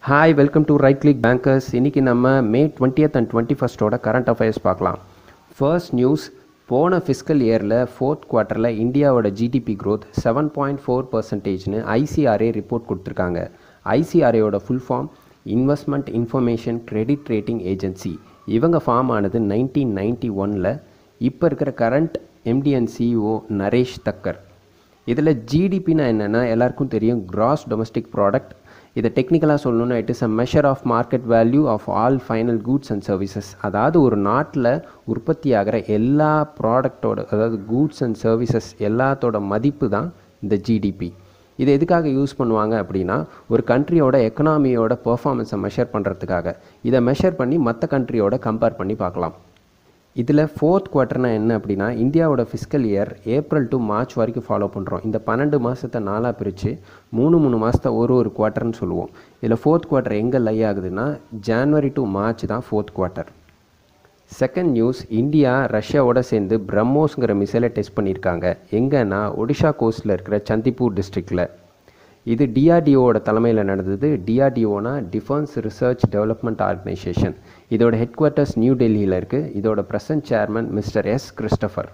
hi welcome to right click bankers இன்றைக்கி நம்ம May twentieth and twenty ஃபஸ்ட்டோட current affairs பார்க்கலாம் ஃபர்ஸ்ட் நியூஸ் போன ஃபிஸ்கல் இயரில் ஃபோர்த் குவார்ட்டரில் இந்தியாவோட GDP growth seven point four பர்சன்டேஜ்னு ஐசிஆர்ஏ ரிப்போர்ட் கொடுத்துருக்காங்க ஐசிஆர்ஏயோட full form investment information credit rating agency இவங்க ஃபார்ம் ஆனது நைன்டீன் நைன்டி ஒனில் இப்போ இருக்கிற current MD and CEO Naresh Takkar இதில் ஜிடிபின்னா என்னென்னா எல்லாருக்கும் தெரியும் கிராஸ் டொமஸ்டிக் ப்ராடக்ட் இதை டெக்னிக்கலாக சொல்லணும்னா it is a measure of market value of all final goods and services அதாவது ஒரு நாட்டில் உற்பத்தி ஆகிற எல்லா ப்ராடக்டோட அதாவது கூட்ஸ் அண்ட் சர்வீசஸ் எல்லாத்தோட மதிப்பு தான் இந்த ஜிடிபி இது எதுக்காக யூஸ் பண்ணுவாங்க அப்படின்னா ஒரு கண்ட்ரியோட எக்கனாமியோட பெர்ஃபார்மன்ஸை மெஷர் பண்ணுறதுக்காக இதை மெஷர் பண்ணி மற்ற கண்ட்ரியோட கம்பேர் பண்ணி பார்க்கலாம் இதில் ஃபோர்த் குவார்ட்டர்னா என்ன அப்படின்னா இந்தியாவோட fiscal year April to March வரைக்கும் ஃபாலோ பண்ணுறோம் இந்த பன்னெண்டு மாதத்தை நாளாக பிரித்து மூணு மூணு மாதத்தை ஒரு ஒரு குவார்ட்டர்னு சொல்லுவோம் இதில் ஃபோர்த் குவார்ட்டர் எங்கே லை ஆகுதுன்னா ஜான்வரி டு மார்ச் தான் fourth quarter second news India ரஷ்யாவோட சேர்ந்து பிரம்மோஸ்ங்கிற மிசைலை டெஸ்ட் பண்ணியிருக்காங்க எங்கன்னா ஒடிஷா கோஸ்ட்டில் இருக்கிற சந்திப்பூர் டிஸ்ட்ரிக்டில் இது டிஆர்டிஓவோட தலைமையில் நடந்தது டிஆர்டிஓனா டிஃபென்ஸ் ரிசர்ச் டெவலப்மெண்ட் ஆர்கனைசேஷன் இதோட ஹெட் குவார்ட்டர்ஸ் நியூ டெல்லியில் இருக்குது இதோட present chairman mister S Christopher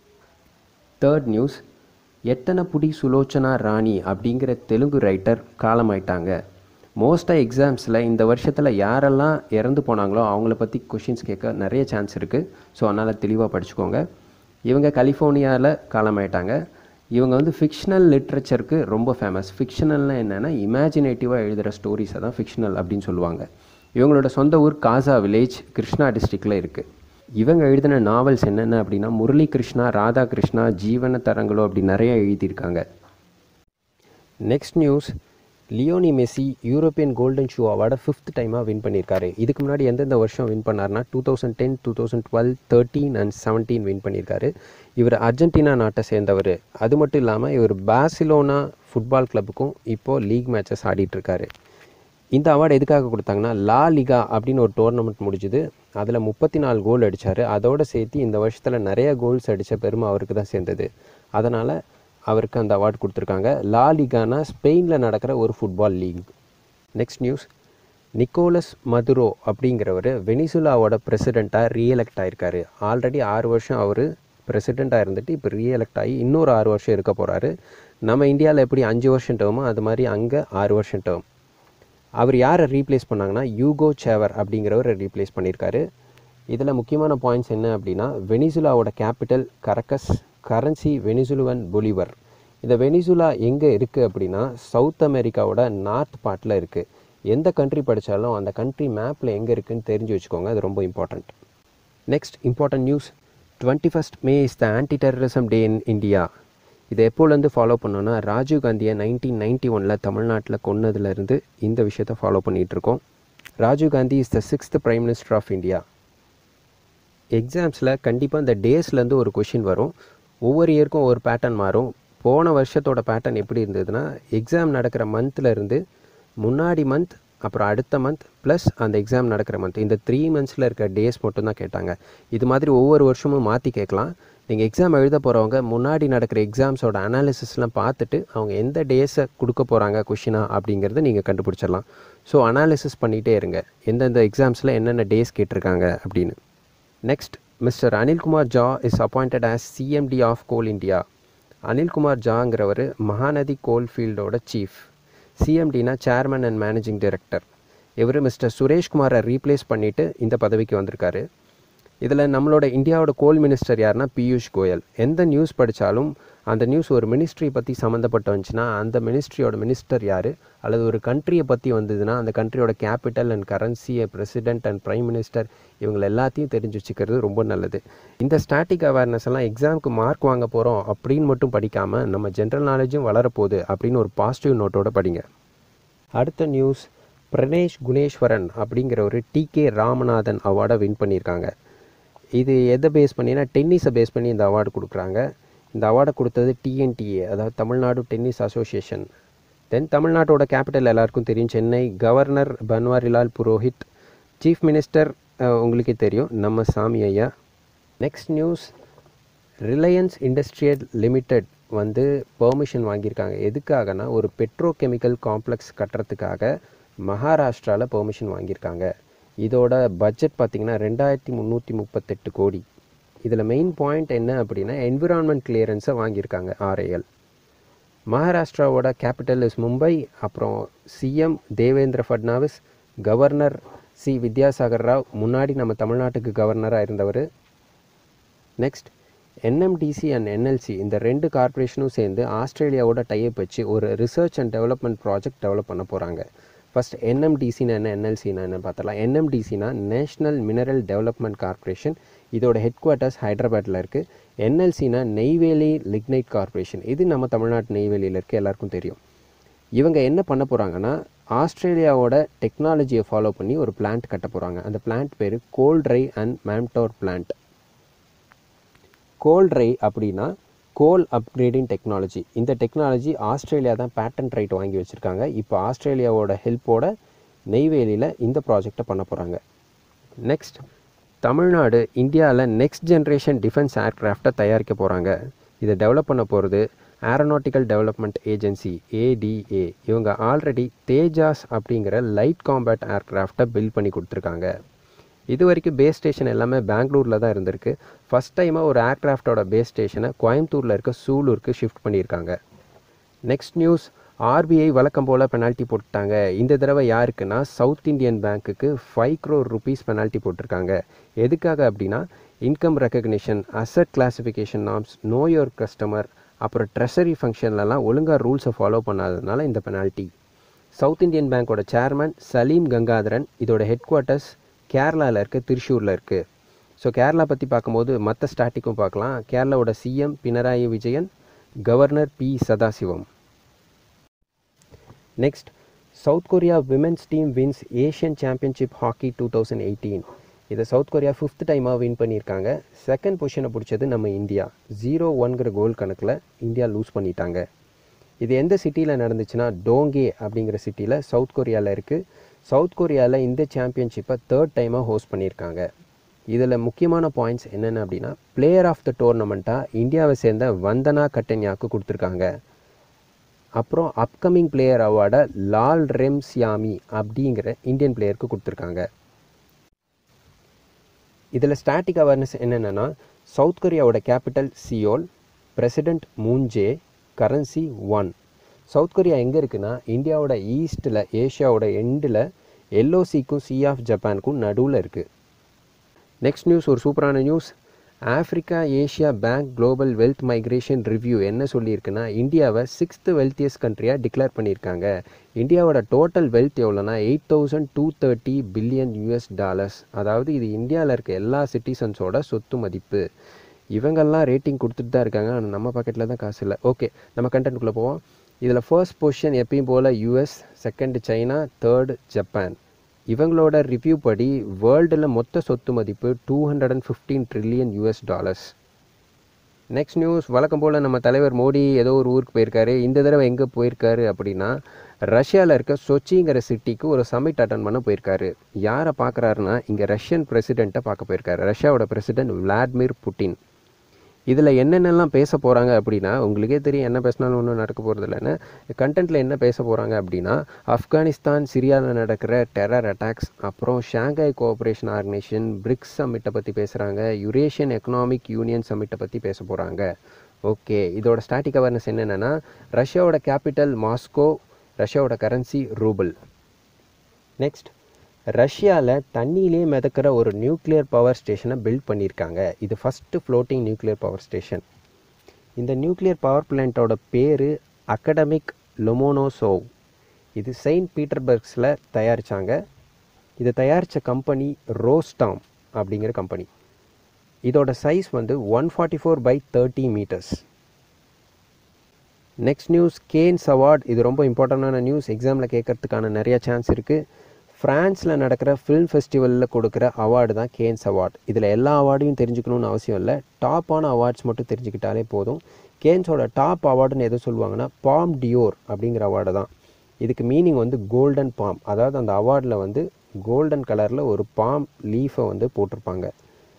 third news எத்தனை புடி சுலோச்சனா ராணி அப்படிங்கிற தெலுங்கு ரைட்டர் காலமாயிட்டாங்க மோஸ்ட்டாக எக்ஸாம்ஸில் இந்த வருஷத்தில் யாரெல்லாம் இறந்து போனாங்களோ அவங்கள பற்றி கொஷின்ஸ் கேட்க நிறைய சான்ஸ் இருக்குது ஸோ அதனால் தெளிவாக படிச்சுக்கோங்க இவங்க கலிஃபோர்னியாவில் காலமாயிட்டாங்க இவங்க வந்து ஃபிக்ஷனல் லிட்ரேச்சருக்கு ரொம்ப ஃபேமஸ் ஃபிக்ஷனல்னால் என்னென்னா இமேஜினேட்டிவாக எழுதுகிற ஸ்டோரிஸை தான் ஃபிக்ஷனல் அப்படின்னு சொல்லுவாங்க இவங்களோட சொந்த ஊர் காசா வில்லேஜ் கிருஷ்ணா டிஸ்ட்ரிக்டில் இருக்குது இவங்க எழுதின நாவல்ஸ் என்னென்ன அப்படின்னா முரளி கிருஷ்ணா ராதா கிருஷ்ணா ஜீவன தரங்களோ அப்படி நிறைய எழுதியிருக்காங்க next news Lionel Messi European golden shoe அவார்டை ஃபிஃப்த் டைமாக வின் பண்ணியிருக்காரு இதுக்கு முன்னாடி எந்தெந்த வருஷம் வின் பண்ணார்னா two thousand ten two thousand twelve thirteen and seventeen win பண்ணியிருக்காரு இவர் அர்ஜென்டினா நாட்டை சேர்ந்தவர் அது மட்டும் இல்லாமல் இவர் பார்சிலோனா ஃபுட்பால் கிளப்புக்கும் இப்போது லீக் மேட்சஸ் ஆடிட்டுருக்காரு இந்த அவார்டு எதுக்காக கொடுத்தாங்கன்னா லா லிகா அப்படின்னு ஒரு டோர்னமெண்ட் முடிஞ்சுது அதில் முப்பத்தி நாலு கோல் அடித்தார் அதோடு சேர்த்து இந்த வருஷத்தில் நிறைய கோல்ஸ் அடித்த பெருமை அவருக்கு தான் சேர்ந்தது அதனால் அவருக்கு அந்த அவார்டு கொடுத்துருக்காங்க லா லிகானா ஸ்பெயினில் நடக்கிற ஒரு football league next news Nicolas Maduro அப்படிங்கிறவர் வெனிசுலாவோட பிரசிடெண்ட்டாக ரீஎலெக்ட் ஆகிருக்காரு ஆல்ரெடி ஆறு வருஷம் அவர் பிரசிடெண்ட்டாக இருந்துட்டு இப்போ ரீஎலெக்ட் ஆகி இன்னொரு ஆறு வருஷம் இருக்க போகிறாரு நம்ம இந்தியாவில் எப்படி அஞ்சு வருஷம் டேர்மோ அது மாதிரி அங்கே ஆறு வருஷம் டேர்ம் அவர் யாரை ரீப்ளேஸ் பண்ணாங்கன்னா யூகோ சேவர் அப்படிங்கிறவரை ரீப்ளேஸ் பண்ணியிருக்காரு இதில் முக்கியமான பாயிண்ட்ஸ் என்ன அப்படின்னா வெனிசுலாவோட capital Caracas currency Venezuelan bolivar இந்த வெனிசுலா எங்கே இருக்குது அப்படின்னா சவுத் அமெரிக்காவோட நார்த் பார்ட்டில் இருக்குது எந்த கண்ட்ரி படித்தாலும் அந்த கண்ட்ரி மேப்பில் எங்கே இருக்குன்னு தெரிஞ்சு வச்சுக்கோங்க அது ரொம்ப important next important news twenty first May is the anti terrorism day in India இதை எப்போலேருந்து ஃபாலோ பண்ணோன்னா ராஜீவ் காந்தியை நைன்டீன் நைன்ட்டி ஒனில் தமிழ்நாட்டில் கொன்னதுலேருந்து இந்த விஷயத்தை ஃபாலோ பண்ணிகிட்ருக்கோம் Rajiv Gandhi is the sixth prime minister of India எக்ஸாம்ஸில் கண்டிப்பாக இந்த டேஸ்லேருந்து ஒரு கொஷின் வரும் ஒவ்வொரு இயருக்கும் ஒவ்வொரு பேட்டர்ன் மாறும் போன வருஷத்தோட பேட்டர்ன் எப்படி இருந்ததுன்னா எக்ஸாம் நடக்கிற மந்தில் இருந்து முன்னாடி மந்த் அப்புறம் அடுத்த மந்த் ப்ளஸ் அந்த எக்ஸாம் நடக்கிற மந்த் இந்த த்ரீ மந்த்ஸில் இருக்க டேஸ் மட்டும் தான் கேட்டாங்க இது மாதிரி ஒவ்வொரு வருஷமும் மாற்றி கேட்கலாம் நீங்கள் எக்ஸாம் எழுத போகிறவங்க முன்னாடி நடக்கிற எக்ஸாம்ஸோட அனாலிசிஸ்லாம் பார்த்துட்டு அவங்க எந்த டேஸை கொடுக்க போகிறாங்க கொஷினா அப்படிங்கிறத நீங்கள் கண்டுபிடிச்சிடலாம் ஸோ அனாலிசிஸ் பண்ணிகிட்டே இருங்க எந்தெந்த எக்ஸாம்ஸில் என்னென்ன டேஸ் கேட்டிருக்காங்க அப்படின்னு next mister Anilkumar Jha is appointed as CMD of coal India Anilkumar ஜாங்கிறவர் மகாநதி கோல் ஃபீல்டோட சீஃப் சிஎம்டினா சேர்மன் அண்ட் மேனேஜிங் டைரக்டர் இவர் மிஸ்டர் சுரேஷ்குமாரை ரீப்ளேஸ் பண்ணிவிட்டு இந்த பதவிக்கு வந்திருக்காரு இதில் நம்மளோட இந்தியாவோட கோல் மினிஸ்டர் யாருன்னா பியூஷ் கோயல் எந்த நியூஸ் படித்தாலும் அந்த நியூஸ் ஒரு மினிஸ்ட்ரி பற்றி சம்மந்தப்பட்டு வந்துச்சுன்னா அந்த மினிஸ்ட்ரியோட மினிஸ்டர் யார் அல்லது ஒரு கண்ட்ரியை பற்றி வந்ததுன்னா அந்த கண்ட்ரியோட கேபிட்டல் அண்ட் கரன்சியை பிரசிடென்ட் அண்ட் ப்ரைம் மினிஸ்டர் இவங்க எல்லாத்தையும் தெரிஞ்சு வச்சுக்கிறது ரொம்ப நல்லது இந்த ஸ்டாட்டிக் அவேர்னஸ் எல்லாம் எக்ஸாமுக்கு மார்க் வாங்க போகிறோம் அப்படின்னு மட்டும் படிக்காமல் நம்ம ஜென்ரல் நாலேஜும் வளரப்போகுது அப்படின்னு ஒரு பாசிட்டிவ் நோட்டோட படிங்க அடுத்த நியூஸ் பிரணேஷ் குணேஸ்வரன் அப்படிங்கிற ஒரு டி கே ராமநாதன் அவார்டை வின் பண்ணியிருக்காங்க இது எதை பேஸ் பண்ணினா டென்னிஸை பேஸ் பண்ணி இந்த அவார்டு கொடுக்குறாங்க இந்த அவார்டை கொடுத்தது டிஎன்டிஏ அதாவது தமிழ்நாடு டென்னிஸ் அசோசியேஷன் தென் தமிழ்நாட்டோட கேபிட்டல் எல்லாருக்கும் தெரியும் Chennai governor Banwarilal Purohit chief minister உங்களுக்கே தெரியும் நம்ம சாமி ஐயா next news Reliance industrial limited வந்து பெர்மிஷன் வாங்கியிருக்காங்க எதுக்காகனா ஒரு பெட்ரோ கெமிக்கல் காம்ப்ளெக்ஸ் கட்டுறதுக்காக மகாராஷ்டிராவில் பெர்மிஷன் வாங்கியிருக்காங்க இதோட பட்ஜெட் பார்த்திங்கன்னா ரெண்டாயிரத்தி முந்நூற்றி முப்பத்தெட்டு கோடி இதில் மெயின் பாயிண்ட் என்ன அப்படின்னா என்விரான்மெண்ட் கிளியரன்ஸை வாங்கியிருக்காங்க ஆர்ஏஎல் மகாராஷ்டிராவோட கேபிட்டல் இஸ் மும்பை அப்புறம் CM Devendra Fadnavis governor C Vidyasagar Rao முன்னாடி நம்ம தமிழ்நாட்டுக்கு கவர்னராக இருந்தவர் நெக்ஸ்ட் என்எம்டிசி அண்ட் என்எல்சி இந்த ரெண்டு கார்ப்பரேஷனும் சேர்ந்து ஆஸ்திரேலியாவோட டைப் வச்சு ஒரு research and development project develop பண்ண போகிறாங்க ஃபர்ஸ்ட் என்எம்டிசினா என்ன என்எல்சினா என்ன பார்த்தலாம் என்எம்டிசினா நேஷ்னல் மினரல் டெவலப்மெண்ட் கார்ப்பரேஷன் இதோட ஹெட் குவார்ட்டர்ஸ் ஹைதராபாத்தில் இருக்குது என்எல்சினா நெய்வேலி லிக்னைட் கார்ப்பரேஷன் இது நம்ம தமிழ்நாட்டு நெய்வேலியில் இருக்குது எல்லாருக்கும் தெரியும் இவங்க என்ன பண்ண போகிறாங்கன்னா ஆஸ்திரேலியாவோட டெக்னாலஜியை ஃபாலோ பண்ணி ஒரு பிளான்ட் கட்ட போகிறாங்க அந்த பிளான்ட் பேர் கோல் ட்ரை அண்ட் மேம்டோர் பிளான்ட் கோல் ட்ரை அப்படின்னா கோல் அப்கிரேடிங் டெக்னாலஜி இந்த டெக்னாலஜி ஆஸ்திரேலியா தான் பேட்டன் ரைட் வாங்கி வச்சுருக்காங்க இப்போ ஆஸ்திரேலியாவோட ஹெல்ப்போட நெய்வேலியில் இந்த ப்ராஜெக்டை பண்ண போகிறாங்க நெக்ஸ்ட் தமிழ்நாடு இந்தியாவில் நெக்ஸ்ட் ஜென்ரேஷன் டிஃபென்ஸ் ஏர்க்ராஃப்டை தயாரிக்க போகிறாங்க இதை டெவலப் பண்ண போகிறது ஏரோநாட்டிக்கல் டெவலப்மெண்ட் ஏஜென்சி ஏடிஏ இவங்க ஆல்ரெடி தேஜாஸ் அப்படிங்கிற லைட் காம்பேட் ஏர்க்ராஃப்டை பில்ட் பண்ணி கொடுத்துருக்காங்க இது வரைக்கும் பேஸ் ஸ்டேஷன் எல்லாமே பெங்களூரில் தான் இருந்திருக்கு ஃபஸ்ட் டைமாக ஒரு ஏர்க்ராஃப்டோட பேஸ் ஸ்டேஷனை கோயம்புத்தூரில் இருக்க சூலூருக்கு ஷிஃப்ட் பண்ணியிருக்காங்க நெக்ஸ்ட் நியூஸ் ஆர்பிஐ வழக்கம் போல் பெனால்ட்டி போட்டுட்டாங்க இந்த தடவை யாருக்குன்னா சவுத் இந்தியன் பேங்க்குக்கு ஃபைவ் க்ரோர் ருபீஸ் பெனால்ட்டி போட்டிருக்காங்க எதுக்காக அப்படின்னா income recognition asset classification norms know your customer அப்புறம் ட்ரெஷரி ஃபங்க்ஷன்லலாம் ஒழுங்காக ரூல்ஸை ஃபாலோ பண்ணாததுனால இந்த பெனால்ட்டி சவுத் இந்தியன் பேங்க்கோட சேர்மன் சலீம் கங்காதரன் இதோட ஹெட் குவார்ட்டர்ஸ் கேரளாவில் இருக்குது திருச்சூரில் இருக்குது ஸோ கேரளா பற்றி பார்க்கும்போது மற்ற ஸ்டாட்டிக்கும் பார்க்கலாம் கேரளாவோட CM Pinarayi Vijayan governor P Sathasivam next south Korea women's team wins Asian championship hockey two thousand eighteen இதை சவுத் கொரியா ஃபிஃப்த் டைமாக வின் பண்ணியிருக்காங்க செகண்ட் பொசிஷனை பிடிச்சது நம்ம இந்தியா ஜீரோ ஒன்கிற கோல் கணக்கில் இந்தியா லூஸ் பண்ணிட்டாங்க இது எந்த சிட்டியில் நடந்துச்சுன்னா டோங்கே அப்படிங்கிற சிட்டியில் சவுத் கொரியாவில் இருக்குது சவுத் கொரியாவில் இந்த சாம்பியன்ஷிப்பை தேர்ட் டைமாக ஹோஸ்ட் பண்ணியிருக்காங்க இதில் முக்கியமான பாயிண்ட்ஸ் என்னென்ன அப்படின்னா பிளேயர் ஆஃப் த டோர்னமெண்ட்டாக இந்தியாவை சேர்ந்த வந்தனா கட்டன்யாக்கு கொடுத்துருக்காங்க அப்புறம் அப்கமிங் பிளேயர் அவார்டை லால் ரெம் சியாமி அப்படிங்கிற இந்தியன் பிளேயருக்கு கொடுத்துருக்காங்க இதில் ஸ்டாட்டிக் அவேர்னஸ் என்னென்னா சவுத் கொரியாவோட capital Seoul president Moon Jae currency won south Korea எங்கே இருக்குன்னா இந்தியாவோட ஈஸ்ட்டில் ஏஷியாவோட எண்டில் எல்ஓசிக்கும் சி ஆஃப் ஜப்பானுக்கும் நடுவில் இருக்குது நெக்ஸ்ட் நியூஸ் ஒரு சூப்பரான news Africa Asia bank global wealth migration review என்ன சொல்லியிருக்குன்னா இந்தியாவை சிக்ஸ்த்து வெல்த்தியஸ்ட் கண்ட்ரியாக டிக்ளேர் பண்ணியிருக்காங்க இந்தியாவோட டோட்டல் வெல்த் எவ்வளோனா eight thousand two thirty billion US dollars அதாவது இது இந்தியாவில் இருக்க எல்லா சிட்டிசன்ஸோட சொத்து மதிப்பு இவங்கெல்லாம் ரேட்டிங் கொடுத்துட்டு தான் இருக்காங்க ஆனால் நம்ம பாக்கெட்டில் தான் காசு இல்லை ஓகே நம்ம கண்டென்ட்டுக்குள்ளே போவோம் இதில் ஃபர்ஸ்ட் பொசிஷன் எப்பயும் போல் US second China third Japan இவங்களோட ரிவ்யூ படி வேர்ல்டில் மொத்த சொத்து மதிப்பு two hundred and fifteen trillion US dollars next news வழக்கம் போல் நம்ம தலைவர் மோடி ஏதோ ஒரு ஊருக்கு போயிருக்காரு இந்த தடவை எங்கே போயிருக்காரு அப்படின்னா ரஷ்யாவில் இருக்க சொச்சிங்கிற சிட்டிக்கு ஒரு சமிட் அட்டன் பண்ண போயிருக்காரு யாரை பார்க்குறாருன்னா இங்கே ரஷ்யன் பிரசிடெண்ட்டை பார்க்க போயிருக்காரு ரஷ்யாவோட பிரசிடென்ட் விளாடிமிர் புட்டின் இதில் என்னென்னலாம் பேச போகிறாங்க அப்படின்னா உங்களுக்கே தெரியும் என்ன பேசினாலும் ஒன்றும் நடக்க போகிறது இல்லைன்னு கண்டென்ட்டில் என்ன பேச போகிறாங்க அப்படின்னா ஆப்கானிஸ்தான் சிரியாவில் நடக்கிற டெரர் அட்டாக்ஸ் அப்புறம் ஷாங்காய் கோஆப்ரேஷன் ஆர்கனைசேஷன் பிரிக்ஸ் சம்மிட்டை பற்றி பேசுகிறாங்க யுரேஷியன் எக்கனாமிக் யூனியன் சம்மிட்டை பற்றி பேச போகிறாங்க ஓகே இதோட ஸ்டாட்டிக் அவேர்னஸ் என்னென்னா ரஷ்யாவோட கேபிட்டல் மாஸ்கோ ரஷ்யாவோட கரன்சி ரூபிள் நெக்ஸ்ட் ரஷ்யாவில் தண்ணியிலே மிதக்கிற ஒரு நியூக்ளியர் பவர் ஸ்டேஷனை பில்ட் பண்ணியிருக்காங்க இது first floating nuclear power station இந்த நியூக்ளியர் பவர் பிளான்ட்டோட பேர் அகடமிக் லொமோனோசோவ் இது செயின்ட் பீட்டர்பர்க்ஸில் தயாரித்தாங்க இதை தயாரித்த கம்பெனி ரோஸ்டாம் அப்படிங்கிற கம்பெனி இதோட சைஸ் வந்து one forty four by thirty metres next news Cannes award இது ரொம்ப இம்பார்ட்டண்டான நியூஸ் எக்ஸாமில் கேட்கறதுக்கான நிறைய சான்ஸ் இருக்குது ஃப்ரான்ஸில் நடக்கிற ஃபில்ம் ஃபெஸ்டிவலில் கொடுக்குற அவார்டு தான் கேன்ஸ் அவார்ட் இதில் எல்லா அவார்டையும் தெரிஞ்சுக்கணும்னு அவசியம் இல்லை டாப்பான அவார்ட்ஸ் மட்டும் தெரிஞ்சுக்கிட்டாலே போதும் கேன்ஸோட டாப் அவார்டுன்னு எதை சொல்லுவாங்கன்னா பாம் டியோர் அப்படிங்கிற அவார்டு தான் இதுக்கு மீனிங் வந்து கோல்டன் பாம் அதாவது அந்த அவார்டில் வந்து கோல்டன் கலரில் ஒரு பாம் லீஃபை வந்து போட்டிருப்பாங்க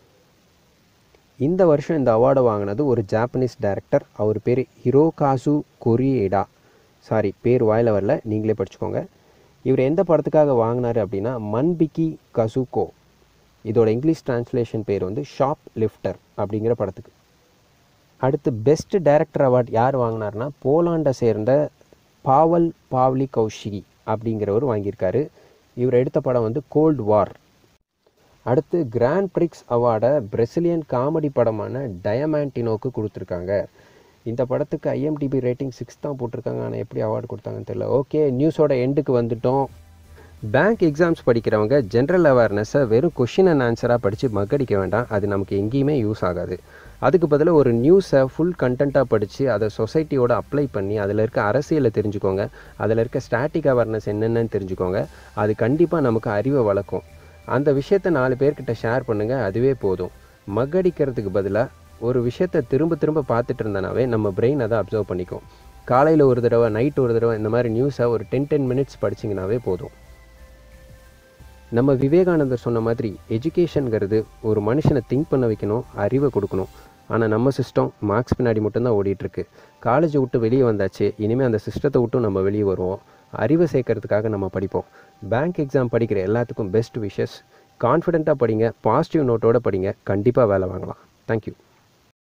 இந்த வருஷம் இந்த அவார்டை வாங்கினது ஒரு ஜாப்பனீஸ் டைரக்டர் அவர் பேர் ஹிரோகாசு கொரியேடா சாரி பேர் வாயில் வரல நீங்களே படிச்சுக்கோங்க இவர் எந்த படத்துக்காக வாங்கினாரு அப்படின்னா மன்பிக்கி கசுகோ இதோட இங்கிலீஷ் டிரான்ஸ்லேஷன் பேர் வந்து ஷாப் லிஃப்டர் அப்படிங்கிற படத்துக்கு அடுத்து பெஸ்ட் டைரக்டர் அவார்ட் யார் வாங்கினார்னா போலாண்டை சேர்ந்த பாவல் பாவ்லி கௌஷிகி அப்படிங்கிறவர் வாங்கியிருக்காரு இவர் எடுத்த படம் வந்து கோல்ட் வார் அடுத்து கிராண்ட் பிரிக்ஸ் அவார்டை பிரசிலியன் காமெடி படமான டயமாண்டினோக்கு கொடுத்துருக்காங்க இந்த படத்துக்கு ஐஎம்டிபி ரேட்டிங் சிக்ஸ் தான் போட்டிருக்காங்க ஆனால் எப்படி அவார்டு கொடுத்தாங்கன்னு தெரியல ஓகே நியூஸோட எண்டுக்கு வந்துட்டோம் பேங்க் எக்ஸாம்ஸ் படிக்கிறவங்க ஜென்ரல் அவேர்னஸை வெறும் கொஷின் அண்ட் ஆன்சராக படித்து மக்கடிக்க வேண்டாம் அது நமக்கு எங்கேயுமே யூஸ் ஆகாது அதுக்கு பதிலாக ஒரு நியூஸை ஃபுல் கண்டென்ட்டாக படித்து அதை சொசைட்டியோட அப்ளை பண்ணி அதில் இருக்க அரசியலை தெரிஞ்சுக்கோங்க அதில் இருக்க ஸ்டாட்டிக் அவேர்னஸ் என்னென்னு தெரிஞ்சுக்கோங்க அது கண்டிப்பாக நமக்கு அறிவை வளர்க்கும் அந்த விஷயத்தை நாலு பேர்கிட்ட ஷேர் பண்ணுங்கள் அதுவே போதும் மக்கடிக்கிறதுக்கு பதிலாக ஒரு விஷயத்தை திரும்ப திரும்ப பார்த்துட்டு இருந்தனாவே நம்ம பிரெயின் அதை அப்சர்வ் பண்ணிக்கும் காலையில் ஒரு தடவை நைட் ஒரு தடவை இந்த மாதிரி நியூஸை ஒரு டென் டென் மினிட்ஸ் படிச்சிங்கனாவே போதும் நம்ம விவேகானந்தர் சொன்ன மாதிரி எஜுகேஷனுங்கிறது ஒரு மனுஷனை திங்க் பண்ண வைக்கணும் அறிவை கொடுக்கணும் ஆனால் நம்ம சிஸ்டம் மார்க்ஸ் பின்னாடி மட்டும்தான் ஓடிட்டுருக்கு காலேஜை விட்டு வெளியே வந்தாச்சு இனிமேல் அந்த சிஸ்டத்தை விட்டும் நம்ம வெளியே வருவோம் அறிவை சேர்க்கறதுக்காக நம்ம படிப்போம் பேங்க் எக்ஸாம் படிக்கிற எல்லாத்துக்கும் பெஸ்ட் விஷஸ் கான்ஃபிடெண்ட்டாக படிங்க பாசிட்டிவ் நோட்டோட படிங்க கண்டிப்பாக வேலை வாங்கலாம் தேங்க்யூ